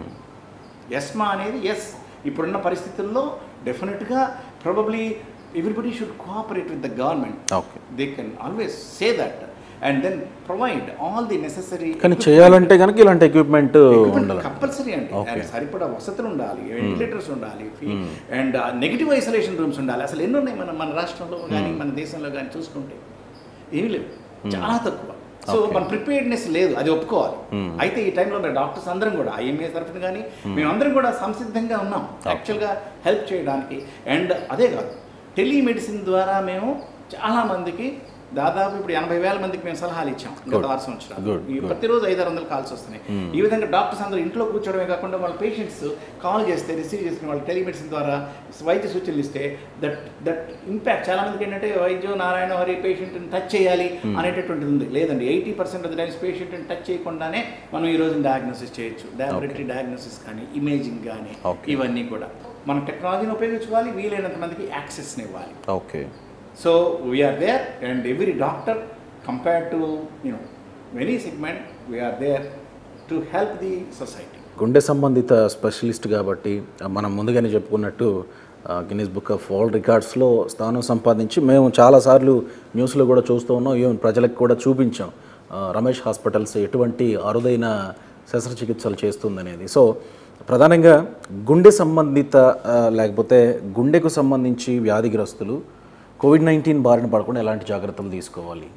ఎస్మా అనేది ఎస్ ఇప్పుడున్న పరిస్థితుల్లో డెఫినెట్గా probably everybody should cooperate with the government okay they can always say that and then provide all the necessary కానీ చేయాలంటే కనుక ఇలాంటి ఎక్విప్మెంట్ ఉండాలి కంపల్సరీ అండి Okay. దానికి సరిపడా వసతులు ఉండాలి వెంటిలేటర్స్ ఉండాలి అండ్ నెగిటివ్ ఐసోలేషన్ రూమ్స్ ఉండాలి అసలు ఎన్ని ఉన్నాయి మన మన రాష్ట్రంలో కానీ మన దేశంలో కానీ చూసుకుంటే ఏమీ లేవు చాలా తక్కువ సో Okay. మన ప్రిపేర్డ్నెస్ లేదు అది ఒప్పుకోవాలి Hmm. అయితే ఈ టైంలో మేము డాక్టర్స్ అందరం కూడా ఐఎంఏ తరఫున కానీ మేమందరం కూడా సంసిద్ధంగా ఉన్నాం యాక్చువల్గా హెల్ప్ చేయడానికి అండ్ అదే కాదు టెలిమెడిసిన్ ద్వారా మేము చాలా మందికి దాదాపు ఇప్పుడు ఎనభై వేల మందికి మేము సలహాలు ఇచ్చాం గత Good. ఆరు సంవత్సరాలు Good, ఈ good. ప్రతిరోజు ఐదు ఆరు వందలు కాల్స్ వస్తున్నాయి Hmm. ఈ విధంగా డాక్టర్స్ అందరూ ఇంట్లో కూర్చోవడమే కాకుండా వాళ్ళ పేషెంట్స్ కాల్ చేస్తే రిసీవ్ చేసుకుని వాళ్ళ టెలిమెడిసిన్ ద్వారా వైద్య సూచనలు ఇస్తే దట్ దట్ ఇంపాక్ట్ చాలా మందికి ఏంటంటే వైద్యం నారాయణ హరి పేషెంట్ని టచ్ చేయాలి Hmm. అనేటటువంటిది ఉంది లేదండి eighty percent of the times పేషెంట్ని టచ్ చేయకుండానే మనం ఈ రోజు డయాగ్నోసిస్ చేయొచ్చు డయాబెటరీ డయాగ్నోసిస్ కానీ ఇమేజింగ్ కానీ Okay. ఇవన్నీ కూడా మనం టెక్నాలజీని ఉపయోగించుకోవాలి వీలైనంత మందికి యాక్సెస్ని ఇవ్వాలి okay so we are there and every doctor compare to you know any segment we are there to help the society గుండె సంబంధిత స్పెషలిస్ట్ కాబట్టి ఆ, మనం ముందుగానే చెప్పుకున్నట్టు గిన్నీస్ బుక్ ఆఫ్ వరల్డ్ రికార్డ్స్లో స్థానం సంపాదించి మేము చాలాసార్లు న్యూస్లో కూడా చూస్తూ ఉన్నాం ఈవెన్ ప్రజలకు కూడా చూపించాం ఆ, రమేష్ హాస్పిటల్స్ ఎటువంటి అరుదైన శస్త్రచికిత్సలు చేస్తుందనేది సో ప్రధానంగా గుండె సంబంధిత ఆ, లేకపోతే గుండెకు సంబంధించి వ్యాధిగ్రస్తులు కోవిడ్ నైన్టీన్ బారిన పడకుండా ఎలాంటి జాగ్రత్తలు తీసుకోవాలి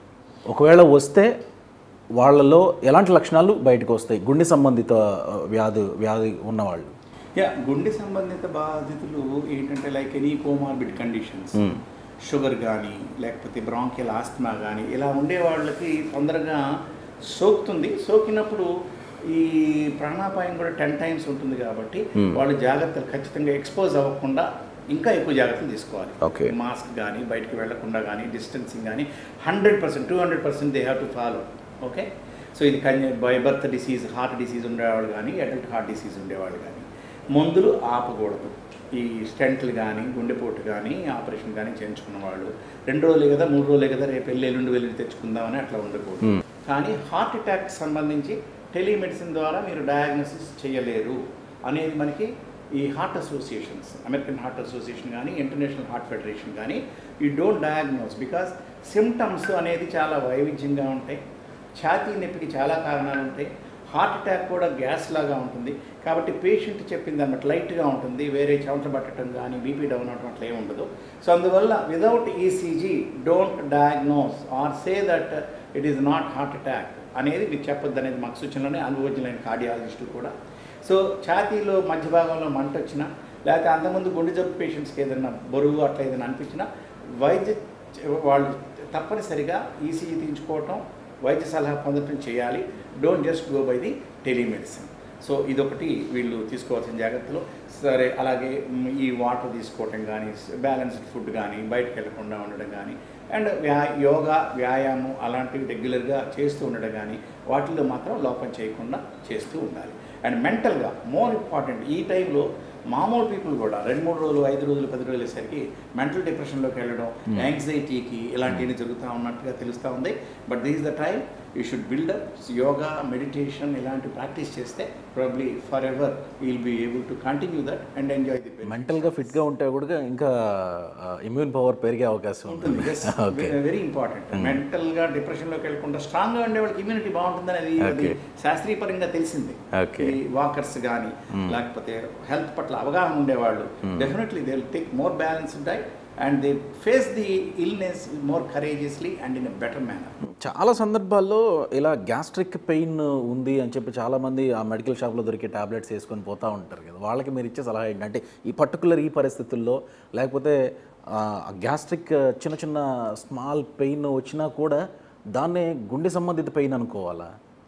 ఒకవేళ వస్తే వాళ్ళలో ఎలాంటి లక్షణాలు బయటకు వస్తాయి గుండె సంబంధిత ఆ, వ్యాధి వ్యాధి ఉన్నవాళ్ళు యా గుండె సంబంధిత బాధితులు ఏంటంటే like any comorbid conditions Hmm. Sugar కానీ లేకపోతే బ్రాంకియల్ ఆస్తమా కానీ ఇలా ఉండే వాళ్ళకి తొందరగా సోకుతుంది సోకినప్పుడు ఈ ప్రాణాపాయం కూడా టెన్ టైమ్స్ ఉంటుంది కాబట్టి Hmm. వాళ్ళు జాగ్రత్తలు ఖచ్చితంగా ఎక్స్పోజ్ అవ్వకుండా ఇంకా ఎక్కువ జాగ్రత్తలు తీసుకోవాలి Okay. మాస్క్ కానీ బయటకు వెళ్లకుండా కానీ డిస్టెన్సింగ్ కానీ hundred percent two hundred percent they have to follow okay so ఇది కన్య by birth disease heart disease ఉండేవాళ్ళు కానీ అడల్ట్ హార్ట్ డిసీజ్ ఉండేవాళ్ళు కానీ మందులు ఆపకూడదు ఈ స్టెంట్లు కానీ గుండెపోటు కానీ ఆపరేషన్ కానీ చేయించుకున్న వాళ్ళు రెండు రోజులే కదా మూడు రోజులే కదా రేపు వెళ్ళి ఎల్లుండి వెళ్ళి తెచ్చుకుందామని అట్లా ఉండకూడదు Hmm. కానీ హార్ట్ అటాక్ సంబంధించి టెలిమెడిసిన్ ద్వారా మీరు డయాగ్నోసిస్ చేయలేరు అనేది మనకి ఈ heart associations American heart association కానీ ఇంటర్నేషనల్ హార్ట్ ఫెడరేషన్ కానీ ఈ డోంట్ డయాగ్నోస్ బికాస్ సిమ్టమ్స్ అనేది చాలా వైవిధ్యంగా ఉంటాయి ఛాతీ నొప్పికి చాలా కారణాలు ఉంటాయి హార్ట్ అటాక్ కూడా గ్యాస్ లాగా ఉంటుంది కాబట్టి పేషెంట్ చెప్పింది అన్నమాట లైట్గా ఉంటుంది వేరే చెమట పట్టడం కానీ బీపీ డౌన్ అవడం అట్లా ఏమి ఉండదు సో అందువల్ల without ECG don't diagnose or say that it is not heart attack అనేది మీరు చెప్పొద్దు అనేది మాకు సూచనలోనే అనుభవజ్ఞులైన కార్డియాలజిస్టు కూడా సో ఛాతీలో మధ్య భాగంలో మంట వచ్చినా లేకపోతే అంతకుముందు గుండె జబ్బు పేషెంట్స్కి ఏదైనా బరువు అట్లా ఏదైనా అనిపించినా వైద్య వాళ్ళు తప్పనిసరిగా ఈసీజీ తీయించుకోవటం వైద్య సలహా పొందటం చేయాలి don't just go by the telemedicine so ఇదొకటి వీళ్ళు తీసుకోవాల్సిన జాగ్రత్తలు సరే అలాగే మ్, ఈ వాటర్ తీసుకోవటం కానీ బ్యాలెన్స్డ్ ఫుడ్ కానీ బయటకు వెళ్లకుండా ఉండడం కానీ అండ్ వ్యా యోగా వ్యాయామం అలాంటివి రెగ్యులర్గా చేస్తూ ఉండడం కానీ వాటిల్లో మాత్రం లోపం చేయకుండా చేస్తూ ఉండాలి అండ్ మెంటల్గా మోర్ ఇంపార్టెంట్ ఈ టైంలో మామూలు పీపుల్ కూడా రెండు మూడు రోజులు ఐదు రోజులు పది రోజులు వేసరికి మెంటల్ డిప్రెషన్లోకి వెళ్ళడం యాంగ్జైటీకి ఇలాంటివి జరుగుతూ ఉన్నట్టుగా తెలుస్తూ ఉంది but this the time you should build up yoga meditation ఇలాంటి ప్రాక్టీస్ చేస్తే probably for ever will be able to continue that and enjoy the మెంటల్గా ఫిట్గా ఉంటే కూడా ఇంకా ఇమ్యూన్ పవర్ పెరిగే అవకాశం ఉంటుంది ఉంటుంది ఓకే వెరీ ఇంపార్టెంట్ మెంటల్ గా డిప్రెషన్ లోకి వెళ్లకుండా స్ట్రాంగ్ గా ఉండే వాళ్ళకి ఇమ్యూనిటీ బాగుంటుంది అనేది అది Okay. శాస్త్రీయ పరంగా తెలిసింది Okay. ఈ వాకర్స్ కానీ లేకపోతే హెల్త్ పట్ల అవగాహన ఉండేవాళ్ళు definitely they will take more balanced diet and they face the illness more courageously and in a better manner చాలా సందర్భాల్లో ఇలా గ్యాస్ట్రిక్ పెయిన్ ఉంది అని చెప్పి చాలామంది ఆ మెడికల్ షాప్లో దొరికే టాబ్లెట్స్ వేసుకొని పోతూ ఉంటారు కదా వాళ్ళకి మీరు ఇచ్చే సలహా ఏంటంటే ఈ పర్టికులర్ ఈ పరిస్థితుల్లో లేకపోతే గ్యాస్ట్రిక్ చిన్న చిన్న స్మాల్ పెయిన్ వచ్చినా కూడా దాన్నే గుండె సంబంధిత పెయిన్ అనుకోవాలా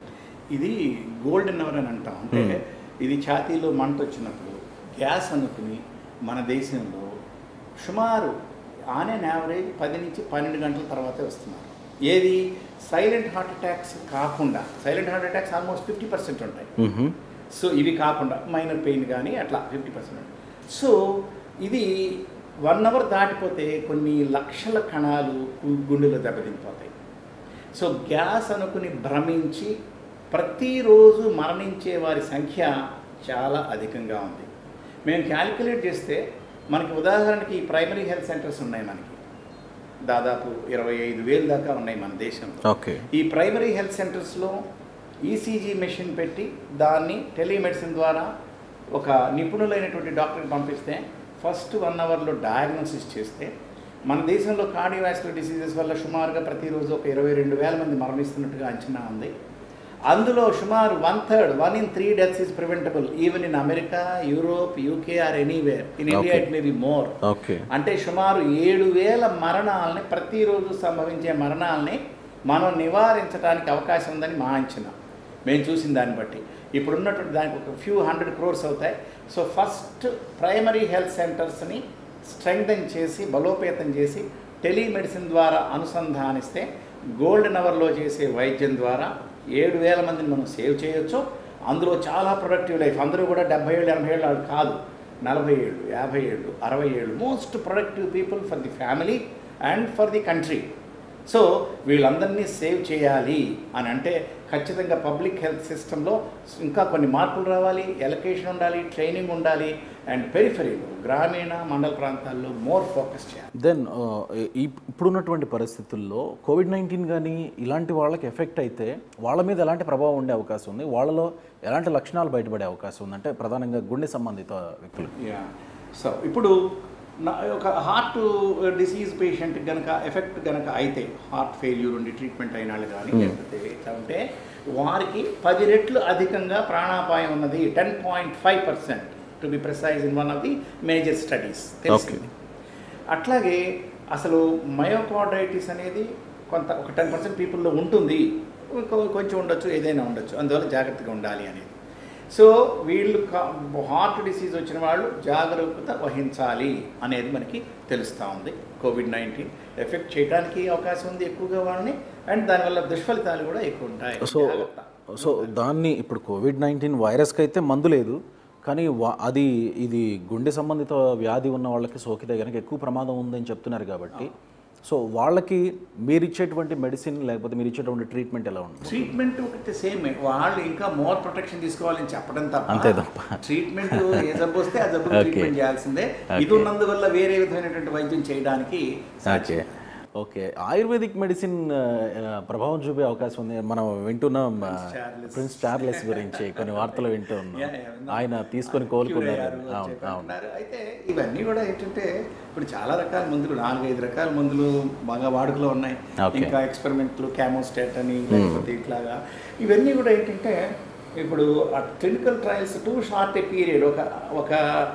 ఇది గోల్డెన్ అవర్ అని అంటాం అంటే ఇది ఛాతీలో మంట వచ్చినప్పుడు గ్యాస్ అనుకుని మన దేశంలో సుమారు ఆన్ అన్ యావరేజ్ పది నుంచి పన్నెండు గంటల తర్వాతే వస్తున్నారు ఏది సైలెంట్ హార్ట్ అటాక్స్ కాకుండా silent heart attacks almost fifty percent ఉంటాయి మ్హూ. సో ఇవి కాకుండా మైనర్ పెయిన్ కానీ అట్లా ఫిఫ్టీ పర్సెంట్ సో ఇది వన్ అవర్ దాటిపోతే కొన్ని లక్షల కణాలు గు- గుండెలో దెబ్బతినిపోతాయి సో గ్యాస్ అనుకుని భ్రమించి ప్రతిరోజు మరణించే వారి సంఖ్య చాలా అధికంగా ఉంది మేము క్యాలిక్యులేట్ చేస్తే మనకి ఉదాహరణకి ఈ ప్రైమరీ హెల్త్ సెంటర్స్ ఉన్నాయి మనకి దాదాపు ఇరవై ఐదు వేలు దాకా ఉన్నాయి మన దేశంలో ఓకే ఈ ప్రైమరీ హెల్త్ సెంటర్స్లో ఈసీజీ మెషిన్ పెట్టి దాన్ని టెలిమెడిసిన్ ద్వారా ఒక నిపుణులైనటువంటి డాక్టర్ని పంపిస్తే ఫస్ట్ వన్ అవర్లో డయాగ్నోసిస్ చేస్తే మన దేశంలో కార్డియోవాస్కులర్ డిసీజెస్ వల్ల సుమారుగా ప్రతిరోజు ఒక ఇరవై రెండు వేల మంది మరణిస్తున్నట్టుగా అంచనా ఉంది అందులో సుమారు one third one in three deaths is preventable even in America Europe UK or anywhere in India Okay. It may be more okay అంటే సుమారు ఏడు వేల మరణాలని ప్రతిరోజు సంభవించే మరణాలని మనం నివారించడానికి అవకాశం ఉందని మా అంచనా మేము చూసిన దాన్ని బట్టి ఇప్పుడు ఉన్నటువంటి దానికి ఒక ఫ్యూ హండ్రెడ్ క్రోర్స్ అవుతాయి సో ఫస్ట్ ప్రైమరీ హెల్త్ సెంటర్స్ని స్ట్రెంగ్థన్ చేసి బలోపేతం చేసి టెలిమెడిసిన్ ద్వారా అనుసంధానిస్తే గోల్డెన్ అవర్లో చేసే వైద్యం ద్వారా ఏడు వేల మందిని మనం సేవ్ చేయొచ్చు అందులో చాలా ప్రొడక్టివ్ లైఫ్ అందరూ కూడా డెబ్బై ఏళ్ళు ఎనభై ఏళ్ళు వాళ్ళు కాదు నలభై ఏళ్ళు యాభై ఏళ్ళు అరవై ఏళ్ళు most productive people for the family and for the country so వీళ్ళందరినీ సేవ్ చేయాలి అని అంటే ఖచ్చితంగా పబ్లిక్ హెల్త్ సిస్టంలో ఇంకా కొన్ని మార్పులు రావాలి ఎలకేషన్ ఉండాలి ట్రైనింగ్ ఉండాలి అండ్ పెరిఫరీలో గ్రామీణ మండల ప్రాంతాల్లో మోర్ ఫోకస్ చేయాలి దెన్ ఇప్పుడున్నటువంటి పరిస్థితుల్లో కోవిడ్ నైన్టీన్ కానీ ఇలాంటి వాళ్ళకి ఎఫెక్ట్ అయితే వాళ్ళ మీద ఎలాంటి ప్రభావం ఉండే అవకాశం ఉంది వాళ్ళలో ఎలాంటి లక్షణాలు బయటపడే అవకాశం ఉంది అంటే ప్రధానంగా గుండె సంబంధిత వ్యక్తులు యా సో ఇప్పుడు నా ఒక హార్ట్ డిసీజ్ పేషెంట్ కనుక ఎఫెక్ట్ కనుక అయితే హార్ట్ ఫెయిల్యూర్ ఉండి ట్రీట్మెంట్ అయిన వాళ్ళు కానీ లేకపోతే ఇట్లా ఉంటే వారికి పది రెట్లు అధికంగా ప్రాణాపాయం ఉన్నది ten point five percent to be precise in one of the major studies తెలిసింది అట్లాగే అసలు మయోకార్డైటిస్ అనేది కొంత ఒక టెన్ పర్సెంట్ పీపుల్లో ఉంటుంది కొ- కొంచెం ఉండొచ్చు ఏదైనా ఉండొచ్చు అందువల్ల జాగ్రత్తగా ఉండాలి అనేది సో వీళ్ళు హార్ట్ డిసీజ్ వచ్చిన వాళ్ళు జాగ్రత్త వహించాలి అనేది మనకి తెలుస్తూ ఉంది కోవిడ్ నైన్టీన్ ఎఫెక్ట్ చేయడానికి అవకాశం ఉంది ఎక్కువగా వాళ్ళని అండ్ దానివల్ల దుష్ఫలితాలు కూడా ఎక్కువ ఉంటాయి సో జాగ్రత్త. సో దాన్ని ఇప్పుడు కోవిడ్ నైన్టీన్ వైరస్కి అయితే మందు లేదు కానీ వా- అది ఇది గుండె సంబంధిత వ్యాధి ఉన్న వాళ్ళకి సోకితే కనుక ఎక్కువ ప్రమాదం ఉందని చెప్తున్నారు కాబట్టి సో వాళ్ళకి మీరు ఇచ్చేటువంటి మెడిసిన్ లేకపోతే మీరు ఇచ్చేటువంటి ట్రీట్మెంట్ ఎలా ఉంటుంది ట్రీట్మెంట్ ఒకటి సేమ్ వాళ్ళు ఇంకా మోర్ ప్రొటెక్షన్ తీసుకోవాలని చెప్పడం అంతే తప్ప తప్ప. ట్రీట్మెంట్ ఏ జబ్బు వస్తే ఆ జబ్బు Okay. ట్రీట్మెంట్ చేయాల్సిందే ఇది Okay. ఉన్నందువల్ల వేరే విధమైనటువంటి వైద్యం చేయడానికి ఓకే ఓకే ఆయుర్వేదిక్ మెడిసిన్ ఆ, ఆ, ప్రభావం చూపే అవకాశం ఉంది మనం వింటున్నాం ఆ, చార్లెస్. ప్రిన్స్ చార్లెస్ గురించి కొన్ని వార్తలు వింటూ ఉన్నాం Yeah, yeah, విన్నాం. ఆయన తీసుకొని Cure కోలుకున్నారు అయ్యారు, అవును వచ్చాక అవును అంటున్నారు. అయితే ఇవన్నీ కూడా ఏంటంటే ఇప్పుడు చాలా రకాల మందులు నాలుగైదు రకాల మందులు బాగా వాడుకలో ఉన్నాయి Okay. ఇంకా ఎక్స్పెరిమెంట్లు క్యామోస్టాట్ అని లేకపోతే ఇట్లాగా ఇవన్నీ కూడా ఏంటంటే ఇప్పుడు ఆ clinical trials too short a period ఒక ఒక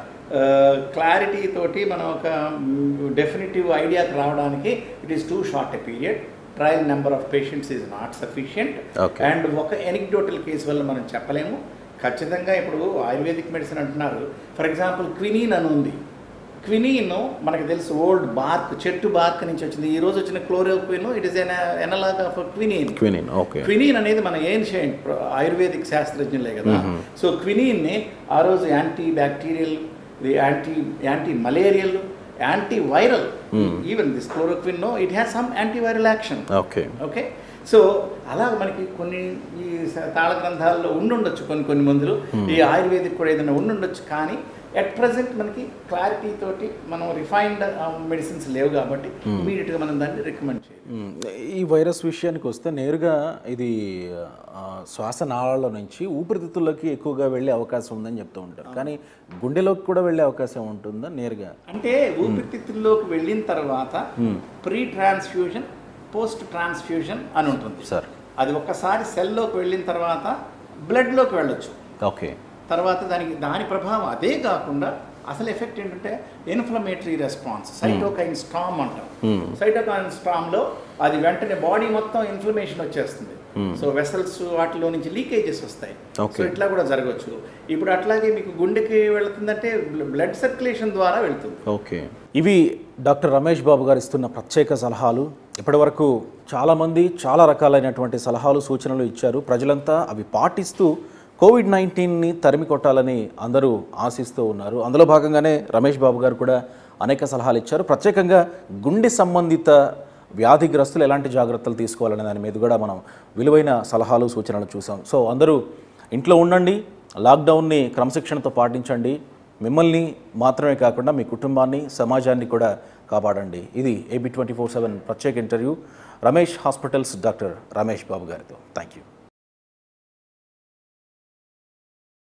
క్లారిటీ తోటి మనం ఒక డెఫినెటివ్ ఐడియాకి రావడానికి it is too short a period trial number of patients is not sufficient Okay. And ఒక ఎనిక్డోటల్ కేసు వల్ల మనం చెప్పలేము ఖచ్చితంగా ఇప్పుడు ఆయుర్వేదిక్ మెడిసిన్ అంటున్నారు ఫర్ ఎగ్జాంపుల్ క్వినీన్ అని ఉంది క్వినీన్ మనకు తెలుసు ఓల్డ్ బార్క్ చెట్టు బార్క్ నుంచి వచ్చింది ఈ రోజు వచ్చిన chloroquine it is an analog of quinine quinine okay quinine అనేది మన ఏన్షియంట్ ఆయుర్వేదిక్ శాస్త్రజ్ఞులే కదా సో క్వినీన్ని ఆ రోజు anti bacterial anti anti malarial anti viral even this chloroquine it has some anti viral action okay okay so అలా మనకి కొన్ని ఈ స- తాళ గ్రంథాల్లో ఉండుండొచ్చు కొన్ని కొన్ని మందులు ఈ ఆయుర్వేదిక్ కూడా ఏదైనా ఉండుండొచ్చు కానీ ఎట్ ప్రజెంట్ మనకి క్లారిటీ తోటి మనం రిఫైన్డ్ మెడిసిన్స్ లేవు కాబట్టి ఇమీడియట్గా మనం దాన్ని రికమెండ్ చేయాలి మ్మ్. ఈ వైరస్ విషయానికి వస్తే నేరుగా ఇది ఆ, శ్వాసనాళాల నుంచి ఊపిరితిత్తుల్లోకి ఎక్కువగా వెళ్ళే అవకాశం ఉందని చెప్తూ ఉంటారు కానీ గుండెలోకి కూడా వెళ్ళే అవకాశం ఉంటుందా నేరుగా అంటే ఊపిరితిత్తుల్లోకి వెళ్ళిన తర్వాత ప్రీ ట్రాన్స్ఫ్యూజన్ పోస్ట్ ట్రాన్స్ఫ్యూజన్ అని ఉంటుంది సార్ అది ఒక్కసారి సెల్లోకి వెళ్ళిన తర్వాత బ్లడ్లోకి వెళ్ళొచ్చు ఓకే తర్వాత దానికి దాని ప్రభావం అదే కాకుండా అసలు ఎఫెక్ట్ ఏంటంటే ఇన్ఫ్లమేటరీ రెస్పాన్స్ సైటోకైన్ స్టామ్ అంటాం సైటోకైన్ స్టామ్లో అది వెంటనే బాడీ మొత్తం ఇన్ఫ్లమేషన్ వచ్చేస్తుంది సో వెసల్స్ వాటిలో నుంచి లీకేజెస్ వస్తాయి Okay. సో ఇట్లా కూడా జరగవచ్చు ఇప్పుడు అట్లాగే మీకు గుండెకి వెళుతుందంటే బ్లడ్ సర్క్యులేషన్ ద్వారా వెళ్తుంది ఓకే ఇవి డాక్టర్ రమేష్ బాబు గారు ఇస్తున్న ప్రత్యేక సలహాలు ఇప్పటివరకు చాలామంది చాలా రకాలైనటువంటి సలహాలు సూచనలు ఇచ్చారు ప్రజలంతా అవి పాటిస్తూ కోవిడ్ నైన్టీన్ని తరిమి కొట్టాలని అందరూ ఆశిస్తూ ఉన్నారు అందులో భాగంగానే రమేష్ బాబు గారు కూడా అనేక సలహాలు ఇచ్చారు ప్రత్యేకంగా గుండె సంబంధిత వ్యాధిగ్రస్తులు ఎలాంటి జాగ్రత్తలు తీసుకోవాలనే దాని మీద కూడా మనం విలువైన సలహాలు సూచనలు చూసాం సో అందరూ ఇంట్లో ఉండండి లాక్డౌన్ని క్రమశిక్షణతో పాటించండి మిమ్మల్ని మాత్రమే కాకుండా మీ కుటుంబాన్ని సమాజాన్ని కూడా కాపాడండి ఇది ఏబీ ట్వంటీ ఫోర్ సెవెన్ ప్రత్యేక interview Ramesh hospitals doctor Ramesh Babu గారితో థ్యాంక్ యూ